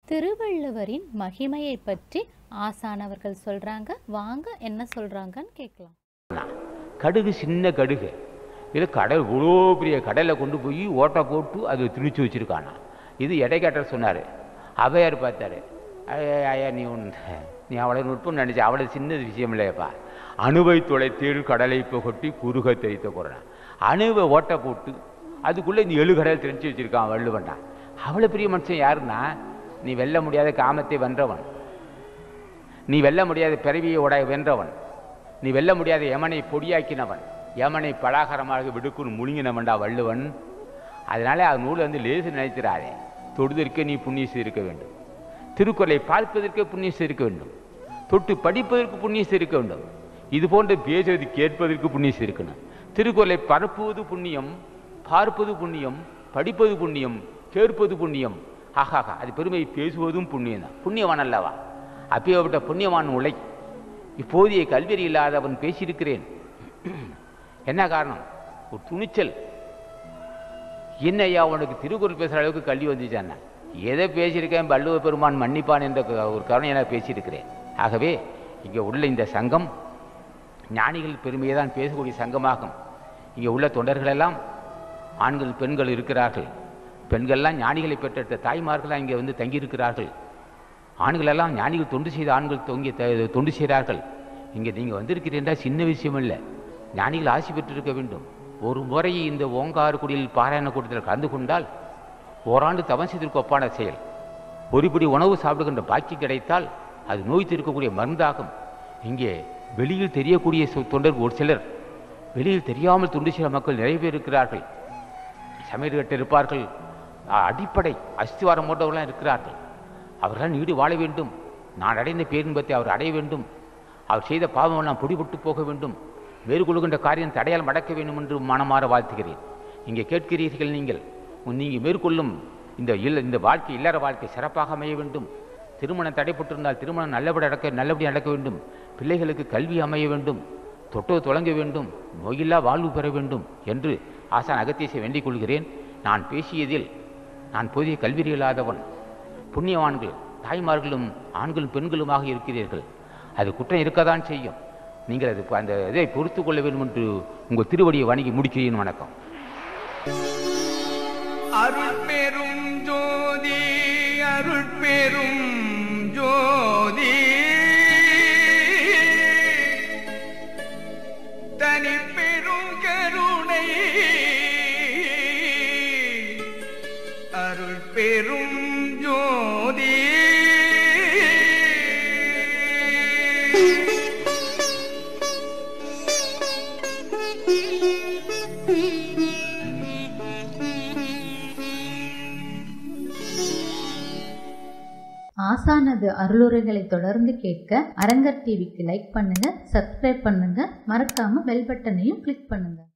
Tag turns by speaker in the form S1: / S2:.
S1: திருவள்ளுவரின் மகிமையை பற்றி ஆசான் அவர்கள் சொல்றாங்க வாங்க என்ன சொல்றாங்கன்னு கேட்கலாம்
S2: கடுகு சின்ன கடுகு இது கடல் இவ்வளோ பெரிய கடலை கொண்டு போய் ஓட்டை போட்டு அது திணிச்சு வச்சிருக்கானா இது எடைக்காட்டர் சொன்னார் அவையார் பார்த்தாரு ஐயா ஐயா நீ ஒன்று நீ அவ்வளோ நுட்பம் நினச்ச அவ்வளோ சின்னது விஷயம் இல்லையப்பா அணுவை துளைத்தீழ் கடலை புகட்டி குறுக தெரித்த குறான் அணுவை ஓட்டை போட்டு அதுக்குள்ளே இந்த எழு கடல் திணிச்சு வச்சிருக்கான் வள்ளுவன்டா அவ்வளோ பெரிய மனுஷன் யாருன்னா நீ வெல்ல முடியாத காமத்தை வென்றவன் நீ வெல்ல முடியாத பிறவியை உடைய வென்றவன் நீ வெல்ல முடியாத யமனை பொடியாக்கினவன் யமனை பலாகரமாக விடுக்குன்னு முழுங்கினவன்டா வள்ளுவன் அதனால அது நூலை வந்து லேசு நினைத்திராதே தொடுதற்கே நீ புண்ணியம் செய்திருக்க வேண்டும் திருக்குறளை பார்ப்பதற்கே புண்ணியம் செய்திருக்க வேண்டும் தொட்டு படிப்பதற்கு புண்ணியம் செய்திருக்க வேண்டும் இது போன்ற பேசுவது கேட்பதற்கு புண்ணியம் செய்திருக்கணும் திருக்குறளை பரப்புவது புண்ணியம் பார்ப்பது புண்ணியம் படிப்பது புண்ணியம் கேட்பது புண்ணியம் ஆகாகா அது பெருமை பேசுவதும் புண்ணியம் தான் புண்ணியவான் அல்லவா அப்பேற்பட்ட புண்ணியவான் உலை இப்போதைய கல்வியறி இல்லாதவன் பேசியிருக்கிறேன் என்ன காரணம் ஒரு துணிச்சல் என்ன ஐயா உனக்கு திருக்குறள் பேசுகிற அளவுக்கு கல்வி வந்துச்சான்னா எதை பேசியிருக்கேன் வள்ளுவ பெருமான் மன்னிப்பான் என்ற ஒரு காரணம் என பேசியிருக்கிறேன் ஆகவே இங்கே உள்ள இந்த சங்கம் ஞானிகள் பெருமையை தான் பேசக்கூடிய சங்கமாகும் இங்கே உள்ள தொண்டர்களெல்லாம் ஆண்கள் பெண்கள் இருக்கிறார்கள் பெண்கள்லாம் ஞானிகளை பெற்ற தாய்மார்களாக இங்கே வந்து தங்கியிருக்கிறார்கள் ஆண்கள் எல்லாம் ஞானிகள் தொண்டு செய்த ஆண்கள் தொங்கி த- தொண்டு செய்கிறார்கள் இங்கே நீங்கள் வந்திருக்கிறீர்கள் சின்ன விஷயம் இல்லை ஞானிகள் ஆசி பெற்றிருக்க வேண்டும் ஒரு முறை இந்த ஓங்காரக்குடியில் பாராயண கூட்டத்தில் கலந்து கொண்டால் ஓராண்டு தவம் செய்திருக்க ஒப்பான செயல் ஒருபடி உணவு சாப்பிடுகின்ற பாக்கி கிடைத்தால் அது நோய் தீர்க்கக்கூடிய மருந்தாகும் இங்கே வெளியில் தெரியக்கூடிய சொ- தொண்டர் ஒரு சிலர் வெளியில் தெரியாமல் தொண்டு செய்கிற மக்கள் நிறைய பேர் இருக்கிறார்கள் சமையல் கட்டு இருப்பார்கள் அ- அடிப்படை அஸ்திவாரம் போன்றவர்களாம் இருக்கிறார்கள் அவர்கள் நீடு வாழ வேண்டும் நான் அடைந்த பேரின்பத்தை அவர் அடைய வேண்டும் அவர் செய்த பாவமெல்லாம் பொடிபட்டு போக வேண்டும் மேற்கொள்கின்ற காரியம் தடையால் மடக்க வேண்டும் என்று மனமாற வாழ்த்துகிறேன் இங்கே கேட்கிறீர்கள் நீங்கள் நீங்கள் மேற்கொள்ளும் இந்த இல்ல இந்த வாழ்க்கை இல்லற வாழ்க்கை சிறப்பாக அமைய வேண்டும் திருமணம் தடைப்பட்டிருந்தால் திருமணம் நல்லபடி நடக்க நல்லபடி நடக்க வேண்டும் பிள்ளைகளுக்கு கல்வி அமைய வேண்டும் தொட்டோ தொடங்க வேண்டும் நோயில்லா வாழ்வு பெற வேண்டும் என்று ஆசான் அகத்தீசை வேண்டிக் கொள்கிறேன் நான் பேசியதில் நான் புதிய கல்வி இல்லாதவன் புண்ணியவான்கள் தாய்மார்களும் ஆண்களும் பெண்களுமாக இருக்கிறீர்கள் அது குற்றம் இருக்கத்தான் செய்யும் நீங்கள் அது அந்த இதை பொறுத்து கொள்ள வேண்டும் என்று உங்கள் திருவடியை வணங்கி முடிக்கிறேன் வணக்கம்
S3: அருள் பெரும் ஜோதி அருள் பெரும் ஜோதி தனி பெரும் கருணை அருள் பெரும் ஜோதி
S1: ஆசானது அருளுரைகளை தொடர்ந்து கேட்க அரங்கர் டிவிக்கு லைக் பண்ணுங்க சப்ஸ்கிரைப் பண்ணுங்க மறக்காம பெல் பட்டனையும் கிளிக் பண்ணுங்க